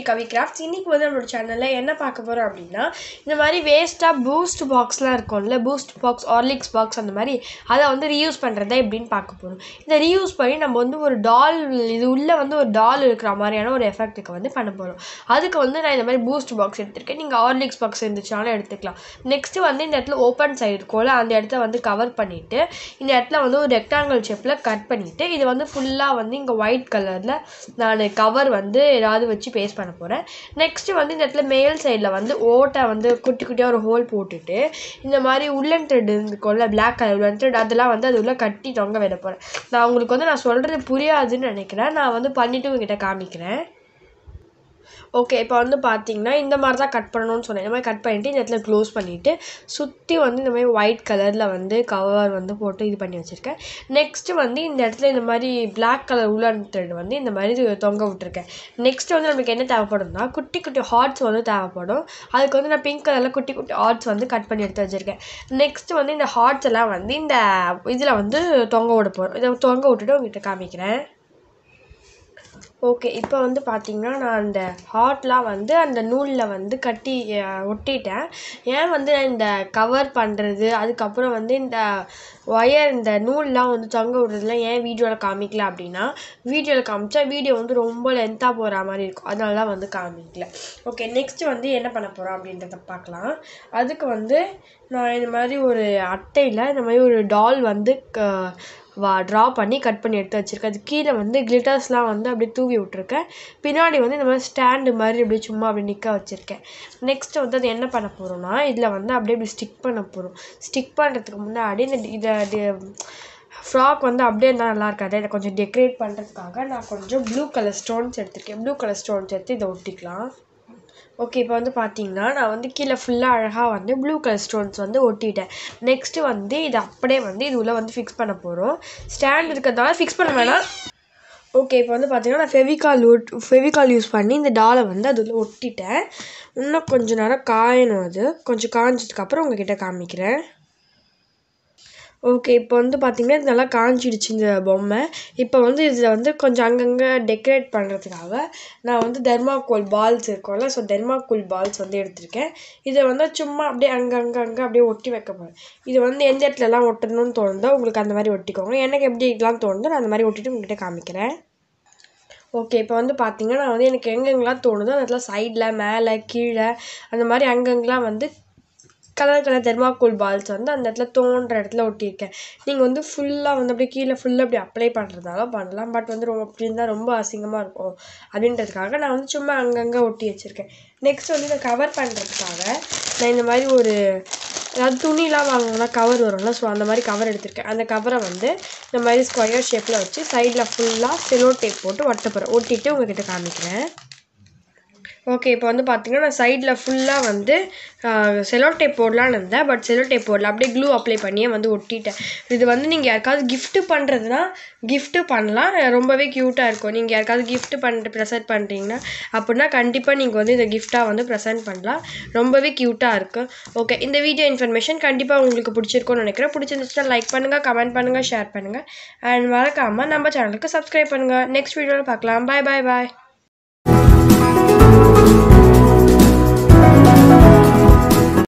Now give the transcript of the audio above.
கவி crafts இன்றைக்கி வந்து நம்மளோட சேனலில் என்ன பார்க்க போகிறோம் அப்படின்னா இந்த மாதிரி வேஸ்ட்டாக பூஸ்ட் பாக்ஸ்லாம் இருக்கும்ல பூஸ்ட் பாக்ஸ் ஆர்லிக்ஸ் பாக்ஸ் அந்த மாதிரி அதை வந்து ரீயூஸ் பண்ணுறதா எப்படின்னு பார்க்க போகிறோம் இதை ரீயூஸ் பண்ணி நம்ம வந்து ஒரு டால் இது உள்ளே வந்து ஒரு டால் இருக்கிற மாதிரியான ஒரு எஃபெக்ட்டுக்கு வந்து பண்ண போகிறோம் அதுக்கு வந்து நான் இந்த மாதிரி பூஸ்ட் பாக்ஸ் எடுத்திருக்கேன் நீங்கள் ஆர்லிக்ஸ் பாக்ஸ் இருந்துச்சுனாலும் எடுத்துக்கலாம் நெக்ஸ்ட்டு வந்து இந்த இடத்துல ஓப்பன் சைடு இருக்கும்ல அந்த இடத்த வந்து கவர் பண்ணிவிட்டு இந்த இடத்துல வந்து ஒரு ரெக்டாங்கிள் ஷேப்பில் கட் பண்ணிவிட்டு இது வந்து ஃபுல்லாக வந்து இங்கே ஒயிட் கலரில் நான் கவர் வந்து ஏதாவது வச்சு பேஸ்ட் பண்ண போகிறேன் நெக்ஸ்ட்டு வந்து இந்த இடத்துல மேல் சைடில் வந்து ஓட்டை வந்து குட்டி குட்டியாக ஒரு ஹோல் போட்டுட்டு இந்த மாதிரி உள்ளன் த்ரெட் இருக்கும்ல பிளாக் கலர் உள்ளன் த்ரெட் அதெல்லாம் வந்து அது உள்ள கட்டி தொங்க விட போகிறேன் நான் உங்களுக்கு வந்து நான் சொல்கிறது புரியாதுன்னு நினைக்கிறேன் நான் வந்து பண்ணிவிட்டு உங்ககிட்ட காமிக்கிறேன் ஓகே இப்போ வந்து பார்த்தீங்கன்னா இந்த மாதிரி தான் கட் பண்ணணும்னு சொன்னேன் இந்த மாதிரி கட் பண்ணிவிட்டு இந்த இடத்துல க்ளோஸ் பண்ணிவிட்டு சுற்றி வந்து இந்த மாதிரி ஒயிட் கலரில் வந்து கவர் வந்து போட்டு இது பண்ணி வச்சுருக்கேன் நெக்ஸ்ட்டு வந்து இந்த இடத்துல இந்த மாதிரி பிளாக் கலர் உள்ளன் த்ரெட் வந்து இந்த மாதிரி தொங்க விட்டுருக்கேன் நெக்ஸ்ட் வந்து நமக்கு என்ன தேவைப்படும்னா குட்டி குட்டி ஹார்ட்ஸ் வந்து தேவைப்படும் அதுக்கு வந்து நான் பிங்க் கலரில் குட்டி குட்டி ஹார்ட்ஸ் வந்து கட் பண்ணி எடுத்து வச்சுருக்கேன் நெக்ஸ்ட் வந்து இந்த ஹார்ட்ஸ் எல்லாம் வந்து இந்த இதில் வந்து தொங்க விட போகிறோம் இதை தொங்க விட்டுட்டு உங்ககிட்ட காமிக்கிறேன் ஓகே இப்போ வந்து பார்த்திங்கன்னா நான் அந்த ஹார்ட்லாம் வந்து அந்த நூலில் வந்து கட்டி அஹ், ஒட்டிட்டேன் ஏன் வந்து நான் இந்த கவர் பண்ணுறது அதுக்கப்புறம் வந்து இந்த ஒயர் இந்த நூல்லாம் வந்து தொங்க விடுறதுலாம் ஏன் வீடியோவில் காமிக்கல அப்படின்னா வீடியோவில் காமிச்சா வீடியோ வந்து ரொம்ப லென்த்தாக போகிற மாதிரி இருக்கும் அதனால தான் வந்து காமிக்கல ஓகே நெக்ஸ்ட்டு வந்து என்ன பண்ண போகிறோம் அப்படின்றத பார்க்கலாம் அதுக்கு வந்து நான் இந்த மாதிரி ஒரு அட்டையில் இந்த மாதிரி ஒரு டால் வந்து க வா ட்ரா பண்ணி கட் பண்ணி எடுத்து வச்சுருக்கேன் அது கீழே வந்து கிளிட்டர்ஸ்லாம் வந்து அப்படியே தூவி விட்ருக்கேன் பின்னாடி வந்து இந்த மாதிரி ஸ்டாண்டு மாதிரி அப்படியே சும்மா அப்படியே நிற்க வச்சுருக்கேன் நெக்ஸ்ட்டு வந்து அது என்ன பண்ண போகிறோம்னா இதில் வந்து அப்படியே இப்படி ஸ்டிக் பண்ண போகிறோம் ஸ்டிக் பண்ணுறதுக்கு முன்னாடி இந்த இதை ஃப்ராக் வந்து அப்படியே இருந்தால் நல்லா இருக்காது இதை கொஞ்சம் டெக்கரேட் பண்ணுறதுக்காக நான் கொஞ்சம் ப்ளூ கலர் ஸ்டோன்ஸ் எடுத்திருக்கேன் ப்ளூ கலர் ஸ்டோன்ஸ் எடுத்து இதை ஒட்டிக்கலாம் ஓகே இப்போ வந்து பார்த்தீங்கன்னா நான் வந்து கீழே ஃபுல்லாக அழகாக வந்து ப்ளூ கலர் ஸ்டோன்ஸ் வந்து ஒட்டிட்டேன் நெக்ஸ்ட்டு வந்து இது அப்படியே வந்து இது உள்ள வந்து ஃபிக்ஸ் பண்ண போகிறோம் ஸ்டாண்ட் இருக்கிறதால ஃபிக்ஸ் பண்ண வேணாம் ஓகே இப்போ வந்து பார்த்தீங்கன்னா நான் ஃபெவிகால் ஒட் ஃபெவிகால் யூஸ் பண்ணி இந்த டாலை வந்து அது உள்ள ஒட்டிட்டேன் இன்னும் கொஞ்ச நேரம் காயணும் அது கொஞ்சம் காஞ்சதுக்கப்புறம் உங்ககிட்ட காமிக்கிறேன் ஓகே இப்போ வந்து பார்த்திங்கன்னா இது நல்லா காஞ்சிடுச்சு இந்த பொம்மை இப்போ வந்து இதில் வந்து கொஞ்சம் அங்கங்கே டெக்கரேட் பண்ணுறதுக்காக நான் வந்து தெர்மாக்கோல் பால்ஸ் இருக்கும்ல ஸோ தெர்மாக்கோல் பால்ஸ் வந்து எடுத்திருக்கேன் இதை வந்து சும்மா அப்படியே அங்கங்கே அங்கே அப்படியே ஒட்டி வைக்க போகிறேன் இது வந்து எந்த இடத்துலலாம் ஒட்டணும்னு தோணுதோ உங்களுக்கு அந்த மாதிரி ஒட்டிக்கோங்க எனக்கு எப்படி இதெல்லாம் தோணுதோ நான் அந்த மாதிரி ஒட்டிட்டு உங்ககிட்ட காமிக்கிறேன் ஓகே இப்போ வந்து பார்த்தீங்கன்னா நான் வந்து எனக்கு எங்கெங்கெல்லாம் தோணுதோ அந்த இடத்துல சைடில் மேலே கீழே அந்த மாதிரி அங்கங்கெல்லாம் வந்து கலர் கலர் தெர்மாக்கோல் பால்ஸ் வந்து அந்த இடத்துல தோன்ற இடத்துல ஒட்டியிருக்கேன் நீங்கள் வந்து ஃபுல்லாக வந்து அப்படியே கீழே ஃபுல்லாக அப்படி அப்ளை பண்ணுறதால பண்ணலாம் பட் வந்து ரொம்ப அப்படி இருந்தால் ரொம்ப அசிங்கமாக இருக்கும் அப்படின்றதுக்காக நான் வந்து சும்மா அங்கங்கே ஒட்டி வச்சுருக்கேன் நெக்ஸ்ட் வந்து இதை கவர் பண்ணுறதுக்காக நான் இந்த மாதிரி ஒரு அதாவது துணிலாம் வாங்கினா கவர் வரும்ல ஸோ அந்த மாதிரி கவர் எடுத்திருக்கேன் அந்த கவரை வந்து இந்த மாதிரி ஸ்கொயர் ஷேப்பில் வச்சு சைடில் ஃபுல்லாக செலோ டேப் போட்டு ஒட்ட போகிறேன் ஒட்டிட்டு உங்ககிட்ட காமிக்கிறேன் ஓகே இப்போ வந்து பார்த்தீங்கன்னா நான் சைடில் ஃபுல்லாக வந்து செலோ டேப் போடலான்னு இருந்தேன் பட் செலோ டேப் போடல அப்படியே க்ளூ அப்ளை பண்ணியே வந்து ஒட்டிட்டேன் இது வந்து நீங்கள் யாருக்காவது gift பண்ணுறதுனா gift பண்ணலாம் ரொம்பவே க்யூட்டாக இருக்கும் நீங்கள் யாருக்காவது gift பண்ணுற ப்ரெசென்ட் பண்ணுறீங்கன்னா அப்படின்னா கண்டிப்பாக நீங்கள் வந்து இந்த கிஃப்டாக வந்து ப்ரெசென்ட் பண்ணலாம் ரொம்பவே க்யூட்டாக இருக்கும் ஓகே இந்த வீடியோ இன்ஃபர்மேஷன் கண்டிப்பாக உங்களுக்கு பிடிச்சிருக்கும்னு நினைக்கிறேன் பிடிச்சிருந்துச்சுன்னா லைக் பண்ணுங்கள் கமெண்ட் பண்ணுங்கள் ஷேர் பண்ணுங்கள் அண்ட் மறக்காமல் நம்ம சேனலுக்கு சப்ஸ்கிரைப் பண்ணுங்கள் நெக்ஸ்ட் வீடியோவில் பார்க்கலாம் பாய் பாய் பாய்